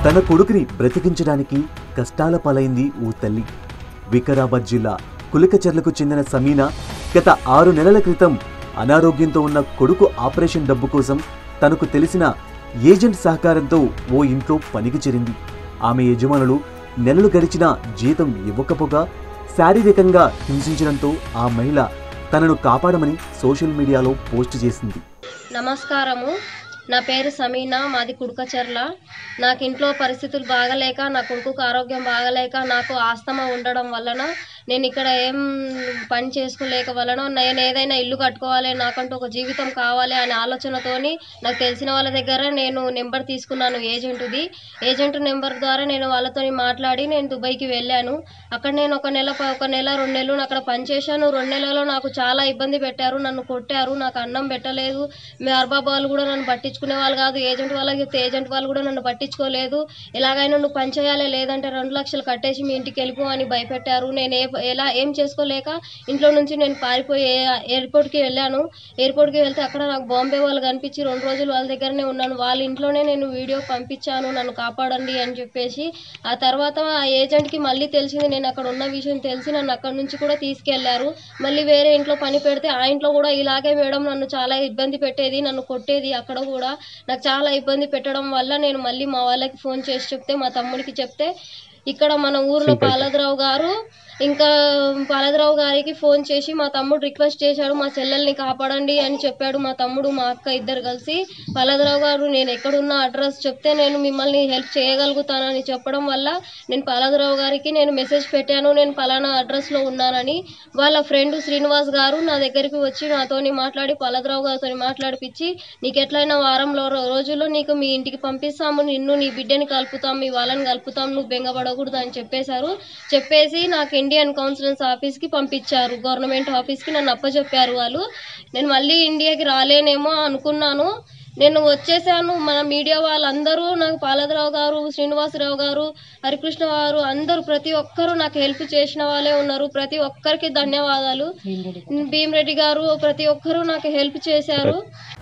తన కొడుకుని బ్రతికించడానికి కష్టాల పాలైంది ఓ తల్లి వికారాబాద్ జిల్లా కులికచెర్లకు చెందిన సమీనా గత ఆరు నెలల క్రితం అనారోగ్యంతో ఉన్న కొడుకు ఆపరేషన్ డబ్బు కోసం తనకు తెలిసిన ఏజెంట్ సహకారంతో ఓ ఇంట్లో పనికి చేరింది ఆమె యజమానులు నెలలు గడిచినా జీతం ఇవ్వకపోగా శారీరకంగా హింసించడంతో ఆ మహిళ తనను కాపాడమని సోషల్ మీడియాలో పోస్ట్ చేసింది నమస్కారము నా పేరు సమీనా మాది కుడుకచర్ల నాకు ఇంట్లో పరిస్థితులు బాగలేక నా కొడుకుకు ఆరోగ్యం బాగలేక నాకు ఆస్తమా ఉండడం వలన నేను ఇక్కడ ఏం పని చేసుకోలేక వలన నేను ఏదైనా ఇల్లు కట్టుకోవాలి నాకంటూ ఒక జీవితం కావాలి అనే ఆలోచనతోని నాకు తెలిసిన వాళ్ళ దగ్గర నేను నెంబర్ తీసుకున్నాను ఏజెంట్ది ఏజెంట్ నెంబర్ ద్వారా నేను వాళ్ళతో మాట్లాడి నేను దుబాయ్కి వెళ్ళాను అక్కడ నేను ఒక నెల ప- ఒక నెల రెండు నెలలు అక్కడ పనిచేశాను రెండు నెలల్లో నాకు చాలా ఇబ్బంది పెట్టారు నన్ను కొట్టారు నాకు అన్నం పెట్టలేదు మీ అర్బాబ్ వాళ్ళు కూడా నన్ను పట్టించుకునే వాళ్ళు కాదు ఏజెంట్ వాళ్ళకి చెప్తే ఏజెంట్ వాళ్ళు కూడా నన్ను పట్టించుకోలేదు ఎలాగైనా నువ్వు పని చేయాలి లేదంటే రెండు లక్షలు కట్టేసి మీ ఇంటికి వెళ్ళిపో అని భయపెట్టారు నేను ఏ ఎలా ఏం చేసుకోలేక ఇంట్లో నుంచి నేను పారిపోయి ఏ- ఎయిర్పోర్ట్కి వెళ్ళాను ఎయిర్పోర్ట్కి వెళ్తే అక్కడ నాకు బాంబే వాళ్ళు కనిపించి రెండు రోజులు వాళ్ళ దగ్గరనే ఉన్నాను వాళ్ళ ఇంట్లోనే నేను వీడియో పంపించాను నన్ను కాపాడండి అని చెప్పేసి ఆ తర్వాత ఆ ఏజెంట్కి మళ్ళీ తెలిసింది నేను అక్కడ ఉన్న విషయం తెలిసి నన్ను అక్కడ నుంచి కూడా తీసుకెళ్లారు మళ్ళీ వేరే ఇంట్లో పని పెడితే ఆ ఇంట్లో కూడా ఇలాగే మేడం నన్ను చాలా ఇబ్బంది పెట్టేది నన్ను కొట్టేది అక్కడ కూడా నాకు చాలా ఇబ్బంది పెట్టడం వల్ల నేను మళ్ళీ మా వాళ్ళకి ఫోన్ చేసి చెప్తే మా తమ్ముడికి చెప్తే ఇక్కడ మన ఊర్లో పాలదరావు గారు ఇంకా పాలదరావు గారికి ఫోన్ చేసి మా తమ్ముడు రిక్వెస్ట్ చేశాడు మా చెల్లెల్ని కాపాడండి అని చెప్పాడు మా తమ్ముడు మా అక్క ఇద్దరు కలిసి పాలదరావు గారు నేను ఎక్కడున్న అడ్రస్ చెప్తే నేను మిమ్మల్ని హెల్ప్ చేయగలుగుతానని చెప్పడం వల్ల నేను పాలదరావు గారికి నేను మెసేజ్ పెట్టాను నేను పలానా అడ్రస్లో ఉన్నానని వాళ్ళ ఫ్రెండ్ శ్రీనివాస్ గారు నా దగ్గరికి వచ్చి నాతోని మాట్లాడి పాలదరావు గారితో మాట్లాడిపించి నీకు ఎట్లయినా వారంలో రో- రోజుల్లో నీకు మీ ఇంటికి పంపిస్తాము నిన్ను నీ బిడ్డని కలుపుతాం మీ వాళ్ళని కలుపుతాం నువ్వు బెంగపడకూడదు అని చెప్పేశారు చెప్పేసి నాకు ఇండియన్ కౌన్సిలెన్స్ ఆఫీస్కి పంపించారు గవర్నమెంట్ ఆఫీస్కి నన్ను అప్పచెప్పారు వాళ్ళు నేను మళ్ళీ ఇండియాకి రాలేనేమో అనుకున్నాను నేను వచ్చేసాను మన మీడియా వాళ్ళందరూ నాకు పాలదరావు గారు శ్రీనివాసరావు గారు హరికృష్ణ గారు అందరూ ప్రతి ఒక్కరూ నాకు హెల్ప్ చేసిన వాళ్ళే ఉన్నారు ప్రతి ఒక్కరికి ధన్యవాదాలు భీమరెడ్డి గారు ప్రతి ఒక్కరూ నాకు హెల్ప్ చేశారు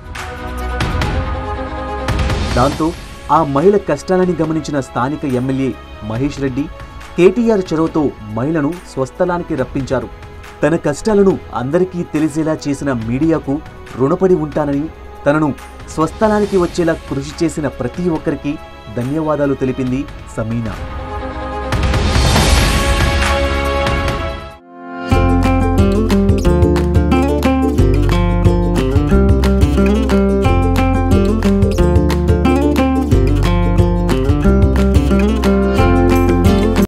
దాంతో ఆ మహిళ కష్టాలని గమనించిన స్థానిక ఎమ్మెల్యే మహేష్ రెడ్డి కేటీఆర్ చొరవతో మహిళను స్వస్థలానికి రప్పించారు తన కష్టాలను అందరికీ తెలిసేలా చేసిన మీడియాకు రుణపడి ఉంటానని తనను స్వస్థలానికి వచ్చేలా కృషి చేసిన ప్రతి ఒక్కరికి ధన్యవాదాలు తెలిపింది సమీనా